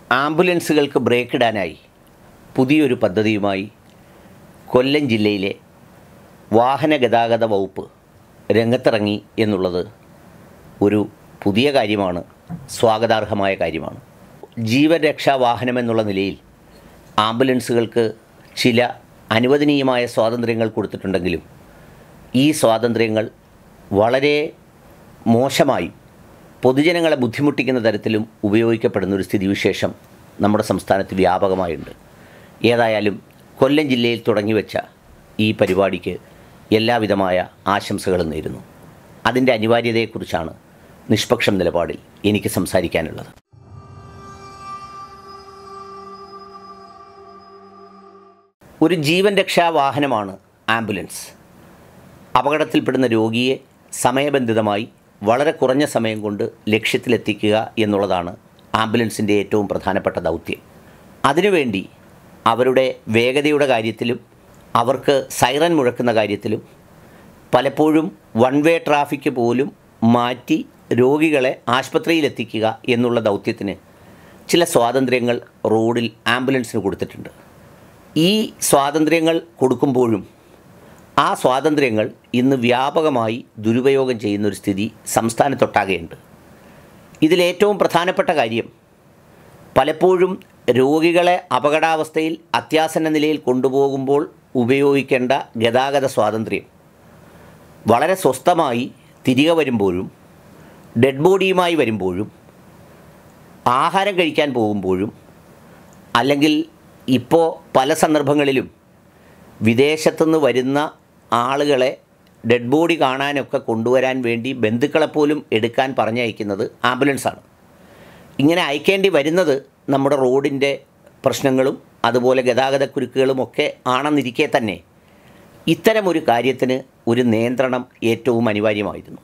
ആംബുലൻസുകൾക്ക് break ഇടാനായി പുതിയൊരു പദ്ധതിയുമായി കൊല്ലം ജില്ലയിലെ വാഹന ഗതാഗത വകുപ്പ് രംഗത്തിറങ്ങി എന്നുള്ളത് ഒരു പുതിയ കാര്യമാണ് സ്വാഗതാർഹമായ കാര്യമാണ് ജീവൻ രക്ഷാ വാഹനം എന്നുള്ള നിലയിൽ ആംബുലൻസുകൾക്ക് ചില അനുവദനീയമായ സ്വാതന്ത്ര്യങ്ങൾ കൊടുത്തിട്ടുണ്ടെങ്കിലും ഈ സ്വാതന്ത്ര്യങ്ങൾ വളരെ മോശമായി പൊതുജനങ്ങളെ ബുദ്ധിമുട്ടിക്കുന്ന തരത്തിലും ഉപയോഗിക്കപ്പെടുന്ന ഒരു സ്ഥിതിവിശേഷം നമ്മുടെ സംസ്ഥാനത്ത് വ്യാപകമായുണ്ട് ഏതായാലും കൊല്ലം ജില്ലയിൽ തുടങ്ങിവെച്ച ഈ പരിപാടിക്ക് എല്ലാവിധമായ ആശംസകളും നേരുന്നു അതിൻ്റെ അനിവാര്യതയെക്കുറിച്ചാണ് നിഷ്പക്ഷം നിലപാടിൽ എനിക്ക് സംസാരിക്കാനുള്ളത് ഒരു ജീവൻ രക്ഷാ വാഹനമാണ് ആംബുലൻസ് അപകടത്തിൽപ്പെടുന്ന രോഗിയെ സമയബന്ധിതമായി വളരെ കുറഞ്ഞ സമയം കൊണ്ട് ലക്ഷ്യത്തിലെത്തിക്കുക എന്നുള്ളതാണ് ആംബുലൻസിൻ്റെ ഏറ്റവും പ്രധാനപ്പെട്ട ദൗത്യം അതിനുവേണ്ടി അവരുടെ വേഗതയുടെ കാര്യത്തിലും അവർക്ക് സൈറൻ മുഴക്കുന്ന കാര്യത്തിലും പലപ്പോഴും വൺ വേ ട്രാഫിക് പോലും മാറ്റി രോഗികളെ ആശുപത്രിയിലെത്തിക്കുക എന്നുള്ള ദൗത്യത്തിന് ചില സ്വാതന്ത്ര്യങ്ങൾ റോഡിൽ ആംബുലൻസിന് കൊടുത്തിട്ടുണ്ട് ഈ സ്വാതന്ത്ര്യങ്ങൾ കൊടുക്കുമ്പോഴും ആ സ്വാതന്ത്ര്യങ്ങൾ ഇന്ന് വ്യാപകമായി ദുരുപയോഗം ചെയ്യുന്ന ഒരു സ്ഥിതി സംസ്ഥാനത്തൊട്ടാകെയുണ്ട് ഇതിലേറ്റവും പ്രധാനപ്പെട്ട കാര്യം പലപ്പോഴും രോഗികളെ അപകടാവസ്ഥയിൽ അത്യാസന്ന നിലയിൽ കൊണ്ടുപോകുമ്പോൾ ഉപയോഗിക്കേണ്ട ഗതാഗത സ്വാതന്ത്ര്യം വളരെ സ്വസ്ഥമായി തിരികെ വരുമ്പോഴും ഡെഡ് ബോഡിയുമായി വരുമ്പോഴും ആഹാരം കഴിക്കാൻ പോകുമ്പോഴും അല്ലെങ്കിൽ ഇപ്പോൾ പല സന്ദർഭങ്ങളിലും വിദേശത്തുനിന്ന് വരുന്ന ആളുകളെ ഡെഡ് ബോഡി കാണാനൊക്കെ കൊണ്ടുവരാൻ വേണ്ടി ബന്ധുക്കളെപ്പോലും എടുക്കാൻ പറഞ്ഞയക്കുന്നത് ആംബുലൻസാണ് ഇങ്ങനെ അയക്കേണ്ടി വരുന്നത് നമ്മുടെ റോഡിൻ്റെ പ്രശ്നങ്ങളും അതുപോലെ ഗതാഗതക്കുരുക്കുകളും ഒക്കെ ആണെന്നിരിക്കെ തന്നെ ഇത്തരമൊരു കാര്യത്തിന് ഒരു നിയന്ത്രണം ഏറ്റവും അനിവാര്യമായിരുന്നു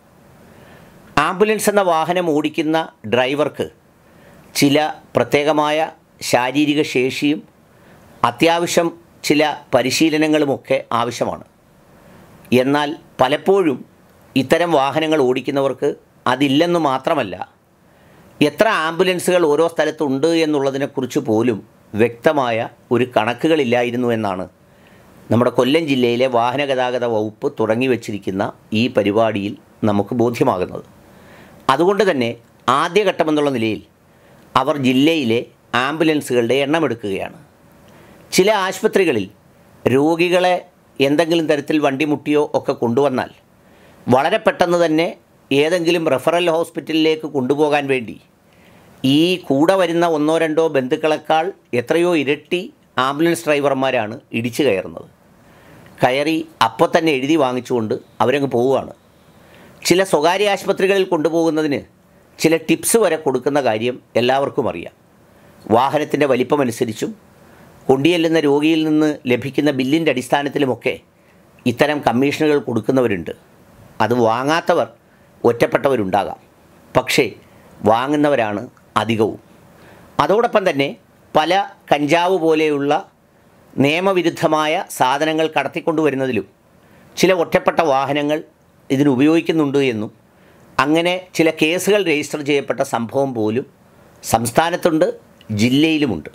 ആംബുലൻസ് എന്ന വാഹനം ഓടിക്കുന്ന ഡ്രൈവർക്ക് ചില പ്രത്യേകമായ ശാരീരിക ശേഷിയും അത്യാവശ്യം ചില പരിശീലനങ്ങളുമൊക്കെ ആവശ്യമാണ് എന്നാൽ പലപ്പോഴും ഇത്തരം വാഹനങ്ങൾ ഓടിക്കുന്നവർക്ക് അതില്ലെന്ന് മാത്രമല്ല എത്ര ആംബുലൻസുകൾ ഓരോ സ്ഥലത്തുണ്ട് എന്നുള്ളതിനെക്കുറിച്ച് പോലും വ്യക്തമായ ഒരു കണക്കുകളില്ലായിരുന്നു എന്നാണ് നമ്മുടെ കൊല്ലം ജില്ലയിലെ വാഹന ഗതാഗത വകുപ്പ് തുടങ്ങി വച്ചിരിക്കുന്ന ഈ പരിപാടിയിൽ നമുക്ക് ബോധ്യമാകുന്നത് അതുകൊണ്ട് തന്നെ ആദ്യഘട്ടമെന്നുള്ള നിലയിൽ അവർ ജില്ലയിലെ ആംബുലൻസുകളുടെ എണ്ണം എടുക്കുകയാണ് ചില ആശുപത്രികളിൽ രോഗികളെ എന്തെങ്കിലും തരത്തിൽ വണ്ടിമുട്ടിയോ ഒക്കെ കൊണ്ടുവന്നാൽ വളരെ പെട്ടെന്ന് തന്നെ ഏതെങ്കിലും റെഫറൽ ഹോസ്പിറ്റലിലേക്ക് കൊണ്ടുപോകാൻ വേണ്ടി ഈ കൂടെ വരുന്ന ഒന്നോ രണ്ടോ ബന്ധുക്കളെക്കാൾ എത്രയോ ഇരട്ടി ആംബുലൻസ് ഡ്രൈവർമാരാണ് ഇടിച്ചു കയറുന്നത് കയറി അപ്പോൾ തന്നെ എഴുതി വാങ്ങിച്ചുകൊണ്ട് അവരങ്ങ് പോവുകയാണ് ചില സ്വകാര്യ ആശുപത്രികളിൽ കൊണ്ടുപോകുന്നതിന് ചില ടിപ്സ് വരെ കൊടുക്കുന്ന കാര്യം എല്ലാവർക്കും അറിയാം വാഹനത്തിൻ്റെ വലിപ്പമനുസരിച്ചും കൊണ്ടിയെല്ലുന്ന രോഗിയിൽ നിന്ന് ലഭിക്കുന്ന ബില്ലിൻ്റെ അടിസ്ഥാനത്തിലുമൊക്കെ ഇത്തരം കമ്മീഷനുകൾ കൊടുക്കുന്നവരുണ്ട് അത് വാങ്ങാത്തവർ ഒറ്റപ്പെട്ടവരുണ്ടാകാം പക്ഷേ വാങ്ങുന്നവരാണ് അധികവും അതോടൊപ്പം തന്നെ പല കഞ്ചാവ് പോലെയുള്ള നിയമവിരുദ്ധമായ സാധനങ്ങൾ കടത്തിക്കൊണ്ടുവരുന്നതിലും ചില ഒറ്റപ്പെട്ട വാഹനങ്ങൾ ഇതിന് ഉപയോഗിക്കുന്നുണ്ട് എന്നും അങ്ങനെ ചില കേസുകൾ രജിസ്റ്റർ ചെയ്യപ്പെട്ട സംഭവം പോലും സംസ്ഥാനത്തുണ്ട് ജില്ലയിലുമുണ്ട്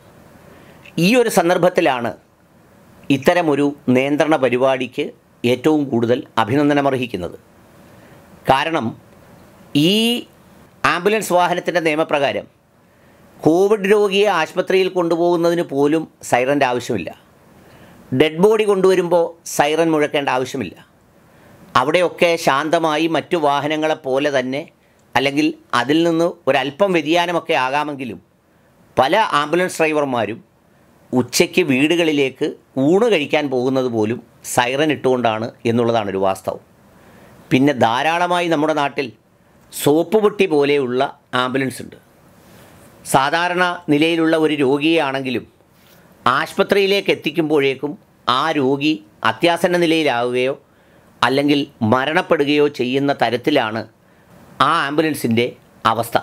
ഈ ഒരു സന്ദർഭത്തിലാണ് ഇത്തരമൊരു നിയന്ത്രണ പരിപാടിക്ക് ഏറ്റവും കൂടുതൽ അഭിനന്ദനമർഹിക്കുന്നത് കാരണം ഈ ആംബുലൻസ് വാഹനത്തിൻ്റെ നിയമപ്രകാരം കോവിഡ് രോഗിയെ ആശുപത്രിയിൽ കൊണ്ടുപോകുന്നതിന് പോലും സൈറൻ്റെ ആവശ്യമില്ല ഡെഡ് ബോഡി കൊണ്ടുവരുമ്പോൾ സൈറൻ മുഴക്കേണ്ട ആവശ്യമില്ല അവിടെയൊക്കെ ശാന്തമായി മറ്റു വാഹനങ്ങളെ പോലെ തന്നെ അല്ലെങ്കിൽ അതിൽ നിന്ന് ഒരല്പം വ്യതിയാനമൊക്കെ ആകാമെങ്കിലും പല ആംബുലൻസ് ഡ്രൈവർമാരും ഉച്ചയ്ക്ക് വീടുകളിലേക്ക് ഊണ് കഴിക്കാൻ പോകുന്നത് പോലും സൈറൻ ഇട്ടുകൊണ്ടാണ് എന്നുള്ളതാണ് ഒരു വാസ്തവം പിന്നെ ധാരാളമായി നമ്മുടെ നാട്ടിൽ സോപ്പ് പൊട്ടി പോലെയുള്ള ആംബുലൻസ് ഉണ്ട് സാധാരണ നിലയിലുള്ള ഒരു രോഗിയാണെങ്കിലും ആശുപത്രിയിലേക്ക് എത്തിക്കുമ്പോഴേക്കും ആ രോഗി അത്യാസന്ന നിലയിലാവുകയോ അല്ലെങ്കിൽ മരണപ്പെടുകയോ ചെയ്യുന്ന തരത്തിലാണ് ആ ആംബുലൻസിൻ്റെ അവസ്ഥ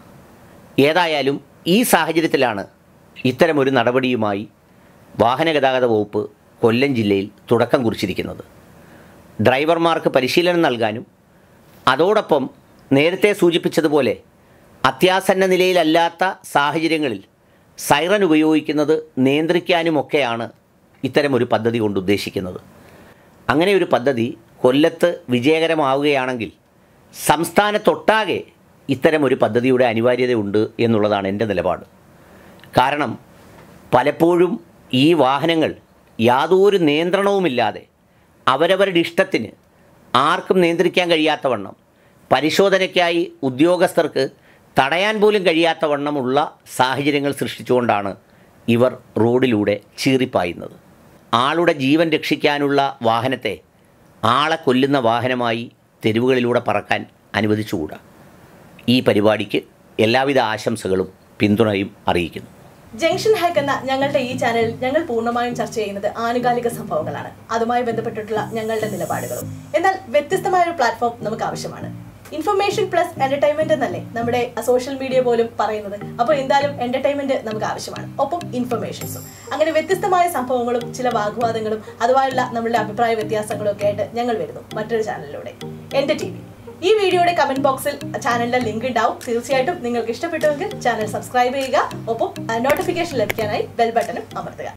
ഏതായാലും ഈ സാഹചര്യത്തിലാണ് ഇത്തരമൊരു നടപടിയുമായി വാഹന ഗതാഗത വകുപ്പ് കൊല്ലം ജില്ലയിൽ തുടക്കം കുറിച്ചിരിക്കുന്നത് ഡ്രൈവർമാർക്ക് പരിശീലനം നൽകാനും അതോടൊപ്പം നേരത്തെ സൂചിപ്പിച്ചതുപോലെ അത്യാസന്ന നിലയിലല്ലാത്ത സാഹചര്യങ്ങളിൽ സൈറൻ ഉപയോഗിക്കുന്നത് നിയന്ത്രിക്കാനുമൊക്കെയാണ് ഇത്തരമൊരു പദ്ധതി കൊണ്ട് ഉദ്ദേശിക്കുന്നത് അങ്ങനെ ഒരു പദ്ധതി കൊല്ലത്ത് വിജയകരമാവുകയാണെങ്കിൽ സംസ്ഥാനത്തൊട്ടാകെ ഇത്തരമൊരു പദ്ധതിയുടെ അനിവാര്യതയുണ്ട് എന്നുള്ളതാണ് എൻ്റെ നിലപാട് കാരണം പലപ്പോഴും ഈ വാഹനങ്ങൾ യാതൊരു നിയന്ത്രണവുമില്ലാതെ അവരവരുടെ ഇഷ്ടത്തിന് ആർക്കും നിയന്ത്രിക്കാൻ കഴിയാത്തവണ്ണം പരിശോധനയ്ക്കായി ഉദ്യോഗസ്ഥർക്ക് തടയാൻ പോലും കഴിയാത്തവണ്ണമുള്ള സാഹചര്യങ്ങൾ സൃഷ്ടിച്ചുകൊണ്ടാണ് ഇവർ റോഡിലൂടെ ചീറിപ്പായുന്നത് ആളുടെ ജീവൻ രക്ഷിക്കാനുള്ള വാഹനത്തെ ആളെ കൊല്ലുന്ന വാഹനമായി തെരുവുകളിലൂടെ പറക്കാൻ അനുവദിച്ചുകൂടാ ഈ പരിപാടിക്ക് എല്ലാവിധ ആശംസകളും പിന്തുണയും അറിയിക്കുന്നു ജംഗ്ഷൻ ഹാക്ക് എന്ന ഞങ്ങളുടെ ഈ ചാനലിൽ ഞങ്ങൾ പൂർണ്ണമായും ചർച്ച ചെയ്യുന്നത് ആനുകാലിക സംഭവങ്ങളാണ് അതുമായി ബന്ധപ്പെട്ടിട്ടുള്ള ഞങ്ങളുടെ നിലപാടുകളും എന്നാൽ വ്യത്യസ്തമായ ഒരു പ്ലാറ്റ്ഫോം നമുക്ക് ആവശ്യമാണ് ഇൻഫർമേഷൻ പ്ലസ് എന്റർടൈൻമെന്റ് എന്നല്ലേ നമ്മുടെ സോഷ്യൽ മീഡിയ പോലും പറയുന്നത് അപ്പോൾ എന്തായാലും എന്റർടൈൻമെന്റ് നമുക്ക് ആവശ്യമാണ് ഒപ്പം ഇൻഫർമേഷൻസും അങ്ങനെ വ്യത്യസ്തമായ സംഭവങ്ങളും ചില വാഗ്വാദങ്ങളും അതുമായുള്ള നമ്മളുടെ അഭിപ്രായ വ്യത്യാസങ്ങളും ഒക്കെ ആയിട്ട് ഞങ്ങൾ വരുന്നു മറ്റൊരു ചാനലിലൂടെ എന്റെ ടി ഈ വീഡിയോയുടെ കമന്റ് ബോക്സിൽ ചാനലിന്റെ ലിങ്ക് ഉണ്ടാവും തീർച്ചയായിട്ടും നിങ്ങൾക്ക് ഇഷ്ടപ്പെട്ടുവെങ്കിൽ ചാനൽ സബ്സ്ക്രൈബ് ചെയ്യുക ഒപ്പം നോട്ടിഫിക്കേഷൻ ലഭിക്കാനായി ബെൽ ബട്ടണും അമർത്തുക